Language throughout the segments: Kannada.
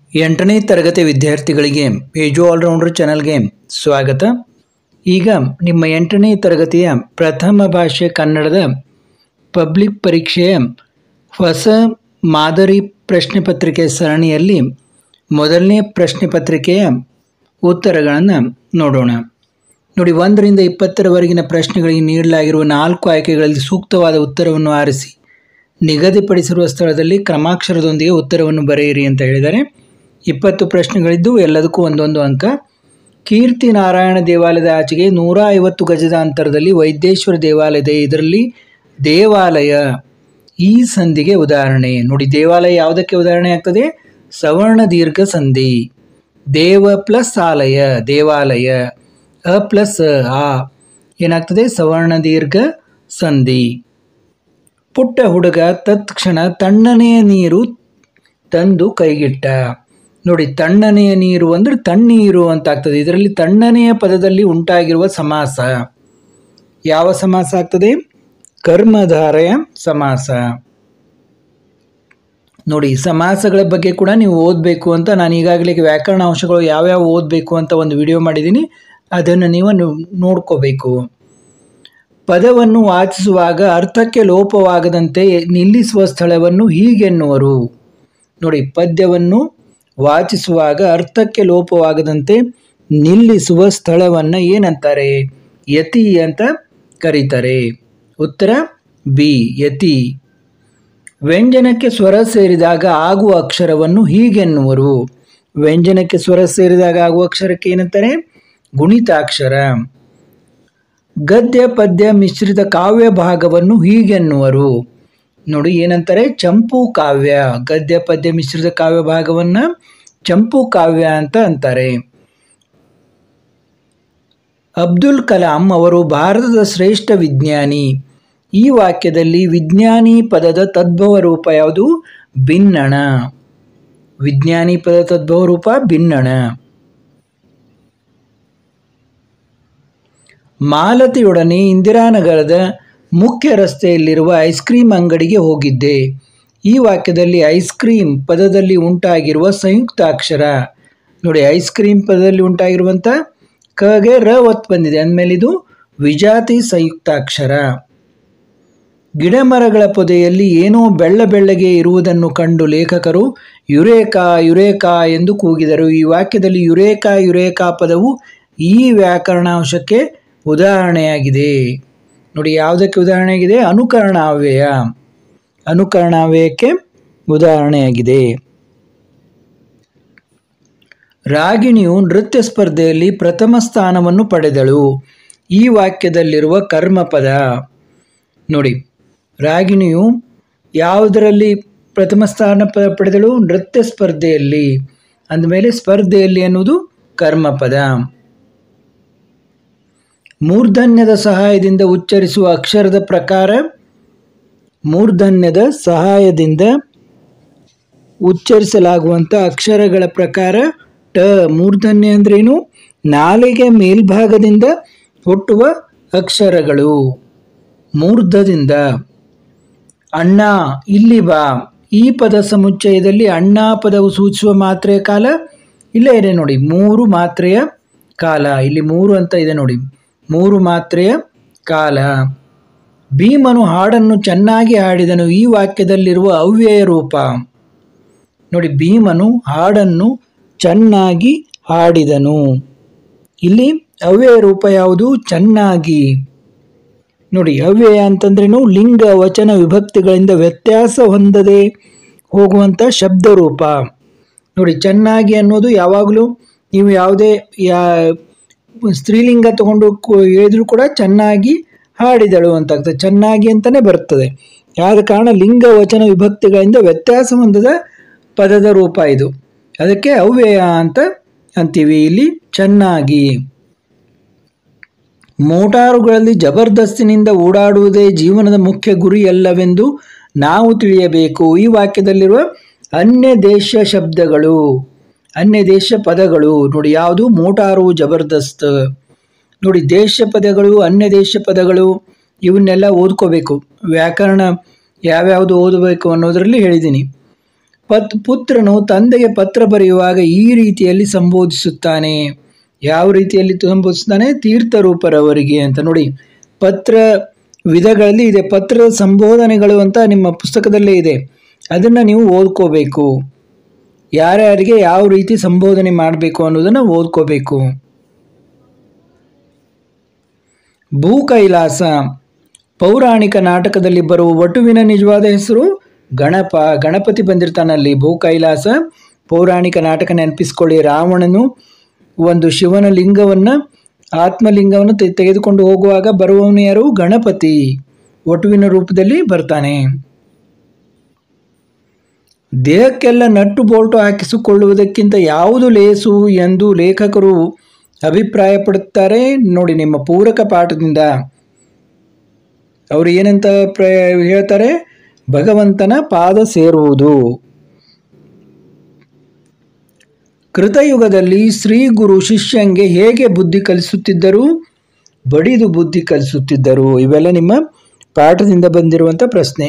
ಎಂಟನೇ ತರಗತಿ ವಿದ್ಯಾರ್ಥಿಗಳಿಗೆ ಪೇಜು ಆಲ್ರೌಂಡರ್ ಚಾನಲ್ಗೆ ಸ್ವಾಗತ ಈಗ ನಿಮ್ಮ ಎಂಟನೇ ತರಗತಿಯ ಪ್ರಥಮ ಭಾಷೆ ಕನ್ನಡದ ಪಬ್ಲಿಕ್ ಪರೀಕ್ಷೆಯ ಹೊಸ ಮಾದರಿ ಪ್ರಶ್ನೆ ಪತ್ರಿಕೆ ಸರಣಿಯಲ್ಲಿ ಮೊದಲನೇ ಪ್ರಶ್ನೆ ಪತ್ರಿಕೆಯ ಉತ್ತರಗಳನ್ನು ನೋಡೋಣ ನೋಡಿ ಒಂದರಿಂದ ಇಪ್ಪತ್ತರವರೆಗಿನ ಪ್ರಶ್ನೆಗಳಿಗೆ ನೀಡಲಾಗಿರುವ ನಾಲ್ಕು ಆಯ್ಕೆಗಳಲ್ಲಿ ಸೂಕ್ತವಾದ ಉತ್ತರವನ್ನು ಆರಿಸಿ ನಿಗದಿಪಡಿಸಿರುವ ಸ್ಥಳದಲ್ಲಿ ಕ್ರಮಾಕ್ಷರದೊಂದಿಗೆ ಉತ್ತರವನ್ನು ಬರೆಯಿರಿ ಅಂತ ಹೇಳಿದ್ದಾರೆ ಇಪ್ಪತ್ತು ಪ್ರಶ್ನೆಗಳಿದ್ದು ಎಲ್ಲದಕ್ಕೂ ಒಂದೊಂದು ಅಂಕ ಕೀರ್ತಿ ನಾರಾಯಣ ದೇವಾಲಯದ ಆಚೆಗೆ ನೂರ ಐವತ್ತು ಗಜದ ಅಂತರದಲ್ಲಿ ವೈದ್ಯೇಶ್ವರ ದೇವಾಲಯ ಇದೆ ಇದರಲ್ಲಿ ದೇವಾಲಯ ಈ ಸಂಧಿಗೆ ಉದಾಹರಣೆ ನೋಡಿ ದೇವಾಲಯ ಯಾವುದಕ್ಕೆ ಉದಾಹರಣೆ ಆಗ್ತದೆ ಸವರ್ಣ ದೀರ್ಘ ಸಂಧಿ ದೇವ ಪ್ಲಸ್ ಆಲಯ ದೇವಾಲಯ ಅ ಪ್ಲಸ್ ಆ ಏನಾಗ್ತದೆ ಸವರ್ಣ ದೀರ್ಘ ಸಂಧಿ ಪುಟ್ಟ ಹುಡುಗ ತತ್ಕ್ಷಣ ತಣ್ಣನೆಯ ನೀರು ತಂದು ಕೈಗಿಟ್ಟ ನೋಡಿ ತಣ್ಣನೆಯ ನೀರು ಅಂದರೆ ತಣ್ಣೀರು ಅಂತ ಆಗ್ತದೆ ಇದರಲ್ಲಿ ತಣ್ಣನೆಯ ಪದದಲ್ಲಿ ಉಂಟಾಗಿರುವ ಸಮಾಸ ಯಾವ ಸಮಾಸ ಆಗ್ತದೆ ಕರ್ಮಧಾರಯ ಸಮಾಸ ನೋಡಿ ಸಮಾಸಗಳ ಬಗ್ಗೆ ಕೂಡ ನೀವು ಓದಬೇಕು ಅಂತ ನಾನು ಈಗಾಗಲೇ ವ್ಯಾಕರಣ ಅಂಶಗಳು ಯಾವ್ಯಾವ ಓದಬೇಕು ಅಂತ ಒಂದು ವಿಡಿಯೋ ಮಾಡಿದ್ದೀನಿ ಅದನ್ನು ನೀವು ನೋಡ್ಕೋಬೇಕು ಪದವನ್ನು ವಾಚಿಸುವಾಗ ಅರ್ಥಕ್ಕೆ ಲೋಪವಾಗದಂತೆ ನಿಲ್ಲಿಸುವ ಸ್ಥಳವನ್ನು ಹೀಗೆನ್ನುವರು ನೋಡಿ ಪದ್ಯವನ್ನು ವಾಚಿಸುವಾಗ ಅರ್ಥಕ್ಕೆ ಲೋಪವಾಗದಂತೆ ನಿಲ್ಲಿಸುವ ಸ್ಥಳವನ್ನು ಏನಂತಾರೆ ಯತಿ ಅಂತ ಕರೀತಾರೆ ಉತ್ತರ ಬಿ ಯತಿ ವ್ಯಂಜನಕ್ಕೆ ಸ್ವರ ಸೇರಿದಾಗ ಆಗುವ ಅಕ್ಷರವನ್ನು ಹೀಗೆನ್ನುವರು ವ್ಯಂಜನಕ್ಕೆ ಸ್ವರ ಸೇರಿದಾಗ ಆಗುವ ಅಕ್ಷರಕ್ಕೆ ಏನಂತಾರೆ ಗುಣಿತಾಕ್ಷರ ಗದ್ಯ ಪದ್ಯ ಮಿಶ್ರಿತ ಕಾವ್ಯ ಭಾಗವನ್ನು ಹೀಗೆನ್ನುವರು ನೋಡಿ ಏನಂತಾರೆ ಚಂಪು ಕಾವ್ಯ ಗದ್ಯ ಪದ್ಯ ಮಿಶ್ರಿತ ಕಾವ್ಯ ಭಾಗವನ್ನು ಚಂಪು ಕಾವ್ಯ ಅಂತ ಅಂತಾರೆ ಅಬ್ದುಲ್ ಕಲಾಂ ಅವರು ಭಾರತದ ಶ್ರೇಷ್ಠ ವಿಜ್ಞಾನಿ ಈ ವಾಕ್ಯದಲ್ಲಿ ವಿಜ್ಞಾನಿ ಪದದ ತದ್ಭವ ರೂಪ ಯಾವುದು ಭಿನ್ನಣ ವಿಜ್ಞಾನಿ ಪದ ತದ್ಭವ ರೂಪ ಭಿನ್ನಣ ಮಾಲತಿಯೊಡನೆ ಇಂದಿರಾನಗರದ ಮುಖ್ಯ ರಸ್ತೆಯಲ್ಲಿರುವ ಐಸ್ ಕ್ರೀಮ್ ಅಂಗಡಿಗೆ ಹೋಗಿದ್ದೆ ಈ ವಾಕ್ಯದಲ್ಲಿ ಐಸ್ ಕ್ರೀಮ್ ಪದದಲ್ಲಿ ಉಂಟಾಗಿರುವ ಸಂಯುಕ್ತಾಕ್ಷರ ನೋಡಿ ಐಸ್ ಕ್ರೀಮ್ ಪದದಲ್ಲಿ ಉಂಟಾಗಿರುವಂಥ ಕಗೆ ರ ಒತ್ತು ಬಂದಿದೆ ಅಂದಮೇಲೆ ಇದು ವಿಜಾತಿ ಸಂಯುಕ್ತಾಕ್ಷರ ಗಿಡಮರಗಳ ಪೊದೆಯಲ್ಲಿ ಏನೋ ಬೆಳ್ಳ ಬೆಳ್ಳಗೆ ಇರುವುದನ್ನು ಕಂಡು ಲೇಖಕರು ಯುರೇಕಾ ಯುರೇಕಾ ಎಂದು ಕೂಗಿದರು ಈ ವಾಕ್ಯದಲ್ಲಿ ಯುರೇಕಾ ಯುರೇಕಾ ಪದವು ಈ ವ್ಯಾಕರಣಾಂಶಕ್ಕೆ ಉದಾಹರಣೆಯಾಗಿದೆ ನೋಡಿ ಯಾವುದಕ್ಕೆ ಉದಾಹರಣೆಯಾಗಿದೆ ಅನುಕರಣಾವ್ಯಯ ಅನುಕರಣಾವ್ಯಯಕ್ಕೆ ಉದಾಹರಣೆಯಾಗಿದೆ ರಾಗಿಣಿಯು ನೃತ್ಯ ಸ್ಪರ್ಧೆಯಲ್ಲಿ ಪ್ರಥಮ ಸ್ಥಾನವನ್ನು ಪಡೆದಳು ಈ ವಾಕ್ಯದಲ್ಲಿರುವ ಕರ್ಮಪದ ನೋಡಿ ರಾಗಿಣಿಯು ಯಾವುದರಲ್ಲಿ ಪ್ರಥಮ ಸ್ಥಾನ ಪ ಪಡೆದಳು ನೃತ್ಯ ಸ್ಪರ್ಧೆಯಲ್ಲಿ ಅಂದಮೇಲೆ ಸ್ಪರ್ಧೆಯಲ್ಲಿ ಅನ್ನುವುದು ಕರ್ಮಪದ ಮೂರ್ಧನ್ಯದ ಸಹಾಯದಿಂದ ಉಚ್ಚರಿಸುವ ಅಕ್ಷರದ ಪ್ರಕಾರ ಮೂರ್ಧನ್ಯದ ಸಹಾಯದಿಂದ ಉಚ್ಚರಿಸಲಾಗುವಂಥ ಅಕ್ಷರಗಳ ಪ್ರಕಾರ ಟ ಮೂರ್ಧನ್ಯ ಅಂದ್ರೇನು ನಾಲಿಗೆ ಮೇಲ್ಭಾಗದಿಂದ ಹುಟ್ಟುವ ಅಕ್ಷರಗಳು ಮೂರ್ಧದಿಂದ ಅಣ್ಣ ಇಲ್ಲಿ ಬಾ ಈ ಪದ ಸಮುಚ್ಚಯದಲ್ಲಿ ಅಣ್ಣ ಪದವು ಸೂಚಿಸುವ ಮಾತ್ರೆಯ ಕಾಲ ಇಲ್ಲೇ ಇದೆ ನೋಡಿ ಮೂರು ಮಾತ್ರೆಯ ಕಾಲ ಇಲ್ಲಿ ಮೂರು ಅಂತ ಇದೆ ನೋಡಿ ಮೂರು ಮಾತ್ರೆಯ ಕಾಲ ಭೀಮನು ಹಾಡನ್ನು ಚೆನ್ನಾಗಿ ಹಾಡಿದನು ಈ ವಾಕ್ಯದಲ್ಲಿರುವ ಅವ್ಯಯ ರೂಪ ನೋಡಿ ಭೀಮನು ಹಾಡನ್ನು ಚೆನ್ನಾಗಿ ಹಾಡಿದನು ಇಲ್ಲಿ ಅವ್ಯಯ ರೂಪ ಯಾವುದು ಚೆನ್ನಾಗಿ ನೋಡಿ ಅವ್ಯಯ ಅಂತಂದ್ರೇನು ಲಿಂಗ ವಚನ ವಿಭಕ್ತಿಗಳಿಂದ ವ್ಯತ್ಯಾಸ ಹೊಂದದೆ ಹೋಗುವಂಥ ಶಬ್ದ ರೂಪ ನೋಡಿ ಚೆನ್ನಾಗಿ ಅನ್ನೋದು ಯಾವಾಗಲೂ ನೀವು ಯಾವುದೇ ಯಾ ಸ್ತ್ರೀಲಿಂಗ ತಗೊಂಡು ಹೇಳಿದ್ರು ಕೂಡ ಚೆನ್ನಾಗಿ ಹಾಡಿದಳು ಅಂತ ಆಗ್ತದೆ ಚೆನ್ನಾಗಿ ಅಂತಲೇ ಬರ್ತದೆ ಯಾದ ಕಾರಣ ಲಿಂಗ ವಚನ ವಿಭಕ್ತಿಗಳಿಂದ ವ್ಯತ್ಯಾಸ ಹೊಂದದ ಪದದ ರೂಪ ಇದು ಅದಕ್ಕೆ ಅವ್ಯಯ ಅಂತ ಅಂತೀವಿ ಇಲ್ಲಿ ಚೆನ್ನಾಗಿ ಮೋಟಾರುಗಳಲ್ಲಿ ಜಬರ್ದಸ್ತಿನಿಂದ ಓಡಾಡುವುದೇ ಜೀವನದ ಮುಖ್ಯ ಗುರಿಯಲ್ಲವೆಂದು ನಾವು ತಿಳಿಯಬೇಕು ಈ ವಾಕ್ಯದಲ್ಲಿರುವ ಅನ್ಯ ದೇಶ ಶಬ್ದಗಳು ಅನ್ಯ ದೇಶ ಪದಗಳು ನೋಡಿ ಯಾವುದು ಮೋಟಾರು ಜಬರ್ದಸ್ತ್ ನೋಡಿ ದೇಶ ಪದಗಳು ಅನ್ಯ ದೇಶ ಪದಗಳು ಇವನ್ನೆಲ್ಲ ಓದ್ಕೋಬೇಕು ವ್ಯಾಕರಣ ಯಾವ್ಯಾವುದು ಓದಬೇಕು ಅನ್ನೋದರಲ್ಲಿ ಹೇಳಿದ್ದೀನಿ ಪತ್ ಪುತ್ರನು ತಂದೆಗೆ ಪತ್ರ ಬರೆಯುವಾಗ ಈ ರೀತಿಯಲ್ಲಿ ಸಂಬೋಧಿಸುತ್ತಾನೆ ಯಾವ ರೀತಿಯಲ್ಲಿ ಸಂಬೋಧಿಸುತ್ತಾನೆ ತೀರ್ಥರೂಪರವರಿಗೆ ಅಂತ ನೋಡಿ ಪತ್ರ ವಿಧಗಳಲ್ಲಿ ಇದೆ ಪತ್ರದ ಸಂಬೋಧನೆಗಳು ಅಂತ ನಿಮ್ಮ ಪುಸ್ತಕದಲ್ಲೇ ಇದೆ ಅದನ್ನು ನೀವು ಓದ್ಕೋಬೇಕು ಯಾರ್ಯಾರಿಗೆ ಯಾವ ರೀತಿ ಸಂಬೋಧನೆ ಮಾಡಬೇಕು ಅನ್ನೋದನ್ನು ಓದ್ಕೋಬೇಕು ಭೂ ಕೈಲಾಸ ಪೌರಾಣಿಕ ನಾಟಕದಲ್ಲಿ ಬರುವ ವಟುವಿನ ನಿಜವಾದ ಹೆಸರು ಗಣಪ ಗಣಪತಿ ಬಂದಿರ್ತಾನಲ್ಲಿ ಭೂ ಕೈಲಾಸ ಪೌರಾಣಿಕ ನಾಟಕ ನೆನಪಿಸ್ಕೊಳ್ಳಿ ರಾವಣನು ಒಂದು ಶಿವನ ಲಿಂಗವನ್ನು ಆತ್ಮಲಿಂಗವನ್ನು ತೆ- ತೆಗೆದುಕೊಂಡು ಹೋಗುವಾಗ ಬರುವವನು ಯಾರು ಗಣಪತಿ ವಟುವಿನ ರೂಪದಲ್ಲಿ ಬರ್ತಾನೆ ದೇಹಕ್ಕೆಲ್ಲ ನಟ್ಟು ಬೋಲ್ಟು ಹಾಕಿಸಿಕೊಳ್ಳುವುದಕ್ಕಿಂತ ಯಾವುದು ಲೇಸು ಎಂದು ಲೇಖಕರು ಅಭಿಪ್ರಾಯಪಡುತ್ತಾರೆ ನೋಡಿ ನಿಮ್ಮ ಪೂರಕ ಪಾಠದಿಂದ ಅವರು ಏನಂತ ಪ್ರ ಹೇಳ್ತಾರೆ ಭಗವಂತನ ಪಾದ ಸೇರುವುದು ಕೃತಯುಗದಲ್ಲಿ ಶ್ರೀ ಗುರು ಶಿಷ್ಯಂಗೆ ಹೇಗೆ ಬುದ್ಧಿ ಕಲಿಸುತ್ತಿದ್ದರು ಬಡಿದು ಬುದ್ಧಿ ಕಲಿಸುತ್ತಿದ್ದರು ಇವೆಲ್ಲ ನಿಮ್ಮ ಪಾಠದಿಂದ ಬಂದಿರುವಂಥ ಪ್ರಶ್ನೆ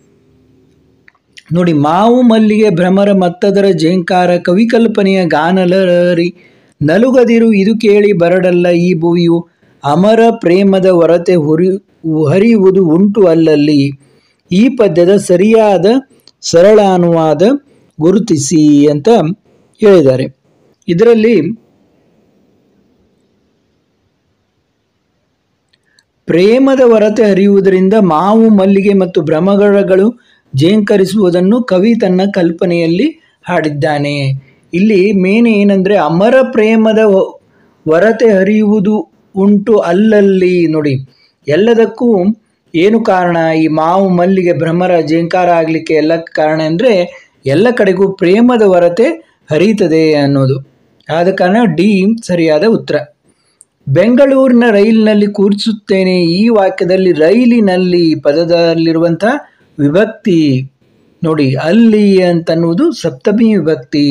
ನೋಡಿ ಮಾವು ಮಲ್ಲಿಗೆ ಭ್ರಮರ ಮತ್ತದರ ಜೇಂಕಾರ ಕವಿಕಲ್ಪನೆಯ ಗಾನಲರಿ ನಲುಗದಿರು ಇದು ಕೇಳಿ ಬರಡಲ್ಲ ಈ ಭುವಿಯು ಅಮರ ಪ್ರೇಮದ ಹೊರತೆ ಹುರಿ ಹರಿಯುವುದು ಉಂಟು ಅಲ್ಲಲ್ಲಿ ಈ ಪದ್ಯದ ಸರಿಯಾದ ಸರಳ ಅನುವಾದ ಗುರುತಿಸಿ ಅಂತ ಹೇಳಿದ್ದಾರೆ ಇದರಲ್ಲಿ ಪ್ರೇಮದ ಹೊರತೆ ಹರಿಯುವುದರಿಂದ ಮಾವು ಮಲ್ಲಿಗೆ ಮತ್ತು ಭ್ರಮಗಳಗಳು ಜೇಂಕರಿಸುವುದನ್ನು ಕವಿ ತನ್ನ ಕಲ್ಪನೆಯಲ್ಲಿ ಹಾಡಿದ್ದಾನೆ ಇಲ್ಲಿ ಮೇನ್ ಏನಂದ್ರೆ ಅಮರ ಪ್ರೇಮದ ಹೊ- ಹೊರತೆ ಹರಿಯುವುದು ಉಂಟು ಅಲ್ಲಲ್ಲಿ ನೋಡಿ ಎಲ್ಲದಕ್ಕೂ ಏನು ಕಾರಣ ಈ ಮಾವು ಮಲ್ಲಿಗೆ ಭ್ರಮರ ಜೇಂಕಾರ ಆಗಲಿಕ್ಕೆ ಎಲ್ಲ ಕಾರಣ ಅಂದರೆ ಎಲ್ಲ ಕಡೆಗೂ ಪ್ರೇಮದ ಹೊರತೆ ಹರಿಯುತ್ತದೆ ಅನ್ನೋದು ಆದ ಕಾರಣ ಡಿ ಸರಿಯಾದ ಉತ್ತರ ಬೆಂಗಳೂರಿನ ರೈಲಿನಲ್ಲಿ ಕೂರಿಸುತ್ತೇನೆ ಈ ವಾಕ್ಯದಲ್ಲಿ ರೈಲಿನಲ್ಲಿ ಪದದಲ್ಲಿರುವಂಥ ವಿಭಕ್ತಿ ನೋಡಿ ಅಲ್ಲಿ ಅಂತನ್ನುವುದು ಸಪ್ತಮಿ ವಿಭಕ್ತಿ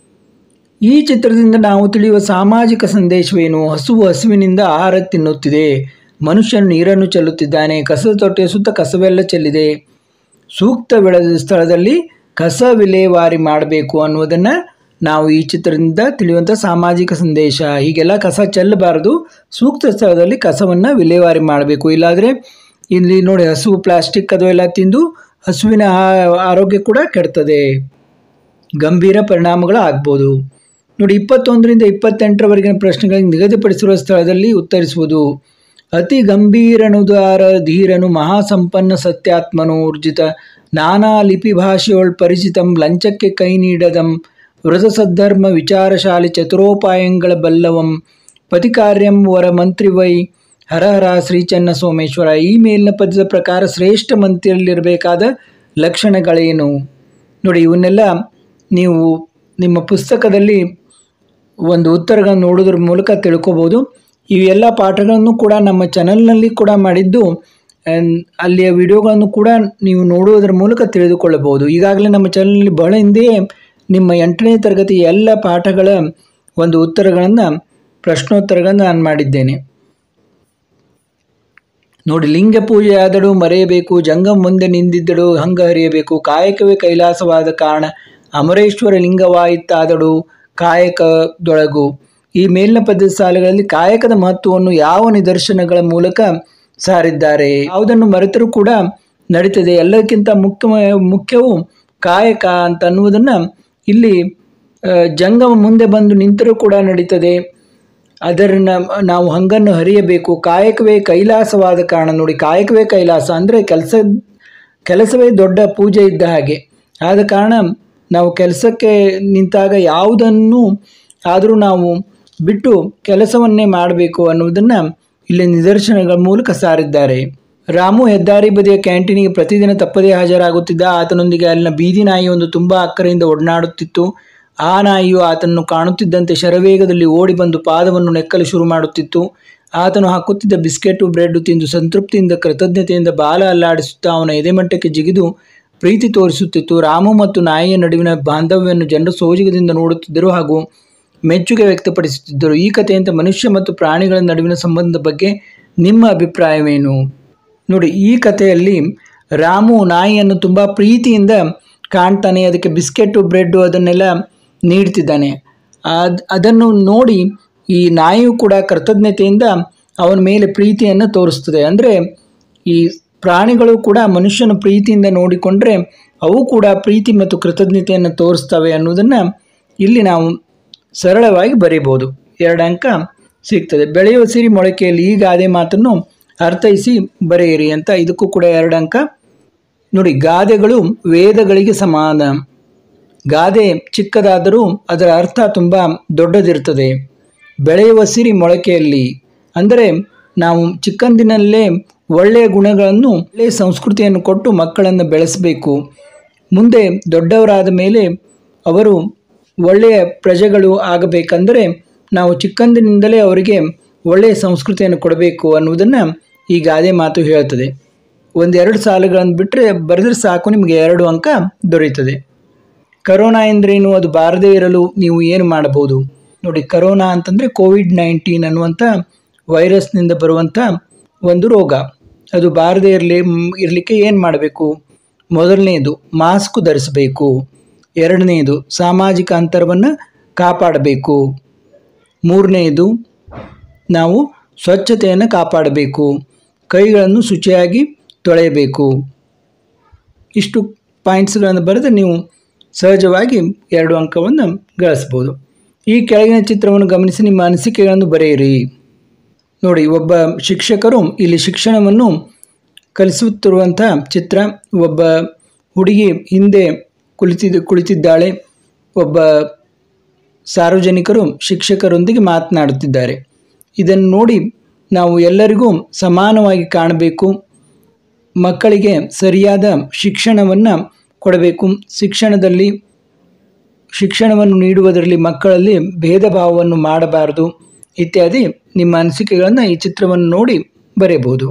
ಈ ಚಿತ್ರದಿಂದ ನಾವು ತಿಳಿಯುವ ಸಾಮಾಜಿಕ ಸಂದೇಶವೇನು ಹಸುವು ಹಸುವಿನಿಂದ ಆಹಾರ ತಿನ್ನುತ್ತಿದೆ ಮನುಷ್ಯನು ನೀರನ್ನು ಚೆಲ್ಲುತ್ತಿದ್ದಾನೆ ಕಸದ ತೊಟ್ಟೆಯ ಸುತ್ತ ಕಸವೆಲ್ಲ ಚೆಲ್ಲಿದೆ ಸೂಕ್ತ ಬೆಳೆದ ಸ್ಥಳದಲ್ಲಿ ಕಸ ವಿಲೇವಾರಿ ಮಾಡಬೇಕು ಅನ್ನುವುದನ್ನು ನಾವು ಈ ಚಿತ್ರದಿಂದ ತಿಳಿಯುವಂಥ ಸಾಮಾಜಿಕ ಸಂದೇಶ ಹೀಗೆಲ್ಲ ಕಸ ಚೆಲ್ಲಬಾರದು ಸೂಕ್ತ ಸ್ಥಳದಲ್ಲಿ ಕಸವನ್ನು ವಿಲೇವಾರಿ ಮಾಡಬೇಕು ಇಲ್ಲಾದರೆ ಇಲ್ಲಿ ನೋಡಿ ಹಸು ಪ್ಲಾಸ್ಟಿಕ್ ಅದು ಎಲ್ಲ ತಿಂದು ಹಸುವಿನ ಆ- ಆರೋಗ್ಯ ಕೂಡ ಕೆಡ್ತದೆ ಗಂಭೀರ ಪರಿಣಾಮಗಳು ಆಗ್ಬೋದು ನೋಡಿ ಇಪ್ಪತ್ತೊಂದರಿಂದ ಇಪ್ಪತ್ತೆಂಟರವರೆಗಿನ ಪ್ರಶ್ನೆಗಳಿಗೆ ನಿಗದಿಪಡಿಸಿರುವ ಸ್ಥಳದಲ್ಲಿ ಉತ್ತರಿಸುವುದು ಅತಿ ಗಂಭೀರನುದಾರ ಧೀರನು ಮಹಾಸಂಪನ್ನ ಸತ್ಯಾತ್ಮನು ಊರ್ಜಿತ ನಾನಾ ಲಿಪಿ ಭಾಷೆಯೊಳ್ ಪರಿಚಿತಂ ಲಂಚಕ್ಕೆ ಕೈ ನೀಡದಂ ವೃತ ಸದ್ಧರ್ಮ ವಿಚಾರಶಾಲಿ ಚತುರೋಪಾಯಗಳ ಬಲ್ಲವಂ ಪತಿಕಾರ್ಯಂ ವರ ಮಂತ್ರಿ ವೈ ಹರಹರ ಶ್ರೀ ಚನ್ನ ಸೋಮೇಶ್ವರ ಈ ಮೇಲಿನ ಪದ್ಯದ ಪ್ರಕಾರ ಶ್ರೇಷ್ಠ ಮಂತ್ರಿಯಲ್ಲಿರಬೇಕಾದ ಲಕ್ಷಣಗಳೇನು ನೋಡಿ ಇವನ್ನೆಲ್ಲ ನೀವು ನಿಮ್ಮ ಪುಸ್ತಕದಲ್ಲಿ ಒಂದು ಉತ್ತರಗಳನ್ನು ನೋಡೋದ್ರ ಮೂಲಕ ತಿಳ್ಕೊಬೋದು ಇವೆಲ್ಲ ಪಾಠಗಳನ್ನು ಕೂಡ ನಮ್ಮ ಚಾನಲ್ನಲ್ಲಿ ಕೂಡ ಮಾಡಿದ್ದು ಅನ್- ಅಲ್ಲಿಯ ವಿಡಿಯೋಗಳನ್ನು ಕೂಡ ನೀವು ನೋಡುವುದರ ಮೂಲಕ ತಿಳಿದುಕೊಳ್ಳಬಹುದು ಈಗಾಗಲೇ ನಮ್ಮ ಚಾನಲ್ನಲ್ಲಿ ಬಹಳ ಹಿಂದೆಯೇ ನಿಮ್ಮ ಎಂಟನೇ ತರಗತಿ ಎಲ್ಲ ಪಾಠಗಳ ಒಂದು ಉತ್ತರಗಳನ್ನು ಪ್ರಶ್ನೋತ್ತರಗಳನ್ನು ನಾನು ಮಾಡಿದ್ದೇನೆ ನೋಡಿ ಲಿಂಗ ಪೂಜೆ ಆದಳು ಮರೆಯಬೇಕು ಜಂಗಮ ಮುಂದೆ ನಿಂದಿದ್ದಳು ಹಂಗ ಹರಿಯಬೇಕು ಕಾಯಕವೇ ಕೈಲಾಸವಾದ ಕಾರಣ ಅಮರೇಶ್ವರ ಲಿಂಗವಾಯಿತಾದಳು ಕಾಯಕದೊಳಗು ಈ ಮೇಲಿನ ಪದ್ಯದ ಸಾಲುಗಳಲ್ಲಿ ಕಾಯಕದ ಮಹತ್ವವನ್ನು ಯಾವ ನಿದರ್ಶನಗಳ ಮೂಲಕ ಸಾರಿದ್ದಾರೆ ಯಾವುದನ್ನು ಮರೆತರೂ ಕೂಡ ನಡೀತದೆ ಎಲ್ಲಕ್ಕಿಂತ ಮುಖ್ಯ ಮುಖ್ಯವು ಕಾಯಕ ಅಂತ ಅನ್ನುವುದನ್ನು ಇಲ್ಲಿ ಆ, ಜಂಗಮ ಮುಂದೆ ಬಂದು ನಿಂತರೂ ಕೂಡ ನಡೀತದೆ ಅದರನ್ನ ನಾವು ಹಂಗನ್ನು ಹರಿಯಬೇಕು ಕಾಯಕವೇ ಕೈಲಾಸವಾದ ಕಾರಣ ನೋಡಿ ಕಾಯಕವೇ ಕೈಲಾಸ ಅಂದರೆ ಕೆಲಸ ಕೆಲಸವೇ ದೊಡ್ಡ ಪೂಜೆ ಇದ್ದ ಹಾಗೆ ಆದ ಕಾರಣ ನಾವು ಕೆಲಸಕ್ಕೆ ನಿಂತಾಗ ಯಾವುದನ್ನು ಆದರೂ ನಾವು ಬಿಟ್ಟು ಕೆಲಸವನ್ನೇ ಮಾಡಬೇಕು ಅನ್ನುವುದನ್ನು ಇಲ್ಲಿ ನಿದರ್ಶನಗಳ ಮೂಲಕ ಸಾರಿದ್ದಾರೆ ರಾಮು ಹೆದ್ದಾರಿ ಬದಿಯ ಕ್ಯಾಂಟೀನಿಗೆ ಪ್ರತಿದಿನ ತಪ್ಪದೇ ಹಾಜರಾಗುತ್ತಿದ್ದ ಆತನೊಂದಿಗೆ ಅಲ್ಲಿನ ಬೀದಿ ನಾಯಿ ಒಂದು ತುಂಬ ಅಕ್ಕರೆಯಿಂದ ಒಡನಾಡುತ್ತಿತ್ತು ಆ ನಾಯಿಯು ಆತನನ್ನು ಕಾಣುತ್ತಿದ್ದಂತೆ ಶರವೇಗದಲ್ಲಿ ಓಡಿ ಬಂದು ಪಾದವನ್ನು ನೆಕ್ಕಲು ಶುರು ಮಾಡುತ್ತಿತ್ತು ಆತನು ಹಾಕುತ್ತಿದ್ದ ಬಿಸ್ಕೆಟು ಬ್ರೆಡ್ ತಿಂದು ಸಂತೃಪ್ತಿಯಿಂದ ಕೃತಜ್ಞತೆಯಿಂದ ಬಾಲ ಅಲ್ಲಾಡಿಸುತ್ತಾ ಅವನ ಎದೆಮಟ್ಟಕ್ಕೆ ಜಿಗಿದು ಪ್ರೀತಿ ತೋರಿಸುತ್ತಿತ್ತು ರಾಮು ಮತ್ತು ನಾಯಿಯ ನಡುವಿನ ಬಾಂಧವ್ಯವನ್ನು ಜನರು ಸೋಜಿಗದಿಂದ ನೋಡುತ್ತಿದ್ದರು ಹಾಗೂ ಮೆಚ್ಚುಗೆ ವ್ಯಕ್ತಪಡಿಸುತ್ತಿದ್ದರು ಈ ಕಥೆಯಂತೆ ಮನುಷ್ಯ ಮತ್ತು ಪ್ರಾಣಿಗಳ ನಡುವಿನ ಸಂಬಂಧದ ಬಗ್ಗೆ ನಿಮ್ಮ ಅಭಿಪ್ರಾಯವೇನು ನೋಡಿ ಈ ಕಥೆಯಲ್ಲಿ ರಾಮು ನಾಯಿಯನ್ನು ತುಂಬ ಪ್ರೀತಿಯಿಂದ ಕಾಣ್ತಾನೆ ಅದಕ್ಕೆ ಬಿಸ್ಕೆಟು ಬ್ರೆಡ್ಡು ಅದನ್ನೆಲ್ಲ ನೀಡ್ತಿದ್ದಾನೆ ಅದ್ ಅದನ್ನು ನೋಡಿ ಈ ನಾಯಿಯು ಕೂಡ ಕೃತಜ್ಞತೆಯಿಂದ ಅವನ ಮೇಲೆ ಪ್ರೀತಿಯನ್ನು ತೋರಿಸ್ತದೆ ಅಂದರೆ ಈ ಪ್ರಾಣಿಗಳು ಕೂಡ ಮನುಷ್ಯನ ಪ್ರೀತಿಯಿಂದ ನೋಡಿಕೊಂಡ್ರೆ ಅವು ಕೂಡ ಪ್ರೀತಿ ಮತ್ತು ಕೃತಜ್ಞತೆಯನ್ನು ತೋರಿಸ್ತವೆ ಅನ್ನೋದನ್ನು ಇಲ್ಲಿ ನಾವು ಸರಳವಾಗಿ ಬರೀಬೋದು ಎರಡು ಅಂಕ ಸಿಗ್ತದೆ ಬೆಳೆಯುವ ಸಿರಿ ಮೊಳಕೆಯಲ್ಲಿ ಈ ಗಾದೆ ಮಾತನ್ನು ಅರ್ಥೈಸಿ ಬರೆಯಿರಿ ಅಂತ ಇದಕ್ಕೂ ಕೂಡ ಎರಡು ಅಂಕ ನೋಡಿ ಗಾದೆಗಳು ವೇದಗಳಿಗೆ ಸಮಾನ ಗಾದೆ ಚಿಕ್ಕದಾದರೂ ಅದರ ಅರ್ಥ ತುಂಬ ದೊಡ್ಡದಿರ್ತದೆ ಬೆಳೆಯುವ ಸಿರಿ ಮೊಳಕೆಯಲ್ಲಿ ಅಂದರೆ ನಾವು ಚಿಕ್ಕಂದಿನಲ್ಲೇ ಒಳ್ಳೆಯ ಗುಣಗಳನ್ನು ಒಳ್ಳೆಯ ಸಂಸ್ಕೃತಿಯನ್ನು ಕೊಟ್ಟು ಮಕ್ಕಳನ್ನು ಬೆಳೆಸಬೇಕು ಮುಂದೆ ದೊಡ್ಡವರಾದ ಮೇಲೆ ಅವರು ಒಳ್ಳೆಯ ಪ್ರಜೆಗಳು ಆಗಬೇಕಂದರೆ ನಾವು ಚಿಕ್ಕಂದಿನಿಂದಲೇ ಅವರಿಗೆ ಒಳ್ಳೆಯ ಸಂಸ್ಕೃತಿಯನ್ನು ಕೊಡಬೇಕು ಅನ್ನುವುದನ್ನು ಈ ಗಾದೆ ಮಾತು ಹೇಳ್ತದೆ ಒಂದೆರಡು ಸಾಲುಗಳನ್ನು ಬಿಟ್ಟರೆ ಬರೆದ್ರೆ ಸಾಕು ನಿಮಗೆ ಎರಡು ಅಂಕ ದೊರೆಯುತ್ತದೆ ಕರೋನಾ ಎಂದ್ರೇನು ಅದು ಬಾರದೇ ಇರಲು ನೀವು ಏನು ಮಾಡಬಹುದು ನೋಡಿ ಕರೋನಾ ಅಂತಂದರೆ ಕೋವಿಡ್ ನೈನ್ಟೀನ್ ಅನ್ನುವಂಥ ವೈರಸ್ನಿಂದ ಬರುವಂಥ ಒಂದು ರೋಗ ಅದು ಬಾರದೇ ಇರಲಿ ಇರಲಿಕ್ಕೆ ಏನು ಮಾಡಬೇಕು ಮೊದಲನೆಯದು ಮಾಸ್ಕ್ ಧರಿಸಬೇಕು ಎರಡನೆಯದು ಸಾಮಾಜಿಕ ಅಂತರವನ್ನು ಕಾಪಾಡಬೇಕು ಮೂರನೆಯದು ನಾವು ಸ್ವಚ್ಛತೆಯನ್ನು ಕಾಪಾಡಬೇಕು ಕೈಗಳನ್ನು ಶುಚಿಯಾಗಿ ತೊಳೆಯಬೇಕು ಇಷ್ಟು ಪಾಯಿಂಟ್ಸ್ಗಳನ್ನು ಬರೆದು ನೀವು ಸಹಜವಾಗಿ ಎರಡು ಅಂಕವನ್ನು ಗಳಿಸ್ಬೋದು ಈ ಕೆಳಗಿನ ಚಿತ್ರವನ್ನು ಗಮನಿಸಿ ನಿಮ್ಮ ಅನಿಸಿಕೆಗಳನ್ನು ಬರೆಯಿರಿ ನೋಡಿ ಒಬ್ಬ ಶಿಕ್ಷಕರು ಇಲ್ಲಿ ಶಿಕ್ಷಣವನ್ನು ಕಲಿಸುತ್ತಿರುವಂಥ ಚಿತ್ರ ಒಬ್ಬ ಹುಡುಗಿ ಹಿಂದೆ ಕುಳಿತಿದ್ದ ಕುಳಿತಿದ್ದಾಳೆ ಒಬ್ಬ ಸಾರ್ವಜನಿಕರು ಶಿಕ್ಷಕರೊಂದಿಗೆ ಮಾತನಾಡುತ್ತಿದ್ದಾರೆ ಇದನ್ನು ನೋಡಿ ನಾವು ಎಲ್ಲರಿಗೂ ಸಮಾನವಾಗಿ ಕಾಣಬೇಕು ಮಕ್ಕಳಿಗೆ ಸರಿಯಾದ ಶಿಕ್ಷಣವನ್ನು ಕೊಡಬೇಕು ಶಿಕ್ಷಣದಲ್ಲಿ ಶಿಕ್ಷಣವನ್ನು ನೀಡುವುದರಲ್ಲಿ ಮಕ್ಕಳಲ್ಲಿ ಭೇದ ಭಾವವನ್ನು ಮಾಡಬಾರದು ಇತ್ಯಾದಿ ನಿಮ್ಮ ಅನಿಸಿಕೆಗಳನ್ನು ಈ ಚಿತ್ರವನ್ನು ನೋಡಿ ಬರೆಯಬಹುದು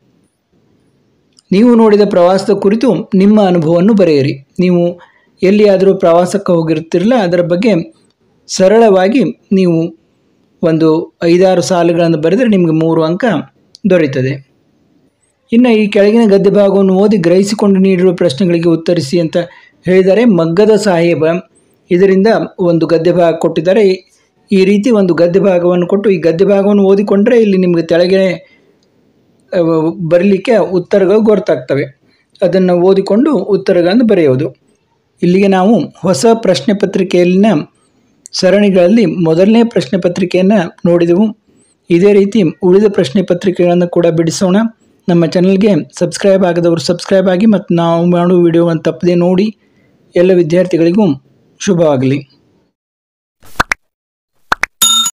ನೀವು ನೋಡಿದ ಪ್ರವಾಸದ ಕುರಿತು ನಿಮ್ಮ ಅನುಭವವನ್ನು ಬರೆಯಿರಿ ನೀವು ಎಲ್ಲಿಯಾದರೂ ಪ್ರವಾಸಕ್ಕೆ ಹೋಗಿರ್ತಿರಲ್ಲ ಅದರ ಬಗ್ಗೆ ಸರಳವಾಗಿ ನೀವು ಒಂದು ಐದಾರು ಸಾಲುಗಳನ್ನು ಬರೆದರೆ ನಿಮಗೆ ಮೂರು ಅಂಕ ದೊರೆಯುತ್ತದೆ ಇನ್ನು ಈ ಕೆಳಗಿನ ಗದ್ಯ ಭಾಗವನ್ನು ಓದಿ ಗ್ರಹಿಸಿಕೊಂಡು ನೀಡಿರುವ ಪ್ರಶ್ನೆಗಳಿಗೆ ಉತ್ತರಿಸಿ ಅಂತ ಹೇಳಿದರೆ ಮಗ್ಗದ ಸಾಹೇಬ ಇದರಿಂದ ಒಂದು ಗದ್ಯ ಭಾಗ ಕೊಟ್ಟಿದ್ದಾರೆ ಈ ರೀತಿ ಒಂದು ಗದ್ಯ ಭಾಗವನ್ನು ಕೊಟ್ಟು ಈ ಗದ್ಯ ಭಾಗವನ್ನು ಓದಿಕೊಂಡ್ರೆ ಇಲ್ಲಿ ನಿಮಗೆ ಕೆಳಗೆ ಬರಲಿಕ್ಕೆ ಉತ್ತರಗಳು ಗೊತ್ತಾಗ್ತವೆ ಅದನ್ನು ಓದಿಕೊಂಡು ಉತ್ತರಗಳನ್ನು ಬರೆಯೋದು ಇಲ್ಲಿಗೆ ನಾವು ಹೊಸ ಪ್ರಶ್ನೆ ಪತ್ರಿಕೆಯಲ್ಲಿನ ಸರಣಿಗಳಲ್ಲಿ ಮೊದಲನೇ ಪ್ರಶ್ನೆ ಪತ್ರಿಕೆಯನ್ನು ನೋಡಿದೆವು ಇದೇ ರೀತಿ ಉಳಿದ ಪ್ರಶ್ನೆ ಪತ್ರಿಕೆಗಳನ್ನು ಕೂಡ ಬಿಡಿಸೋಣ ನಮ್ಮ ಚಾನಲ್ಗೆ ಸಬ್ಸ್ಕ್ರೈಬ್ ಆಗದವರು ಸಬ್ಸ್ಕ್ರೈಬ್ ಆಗಿ ಮತ್ತು ನಾವು ಮಾಡುವ ವಿಡಿಯೋವನ್ನು ತಪ್ಪದೆ ನೋಡಿ ಎಲ್ಲ ವಿದ್ಯಾರ್ಥಿಗಳಿಗೂ ಶುಭವಾಗಲಿ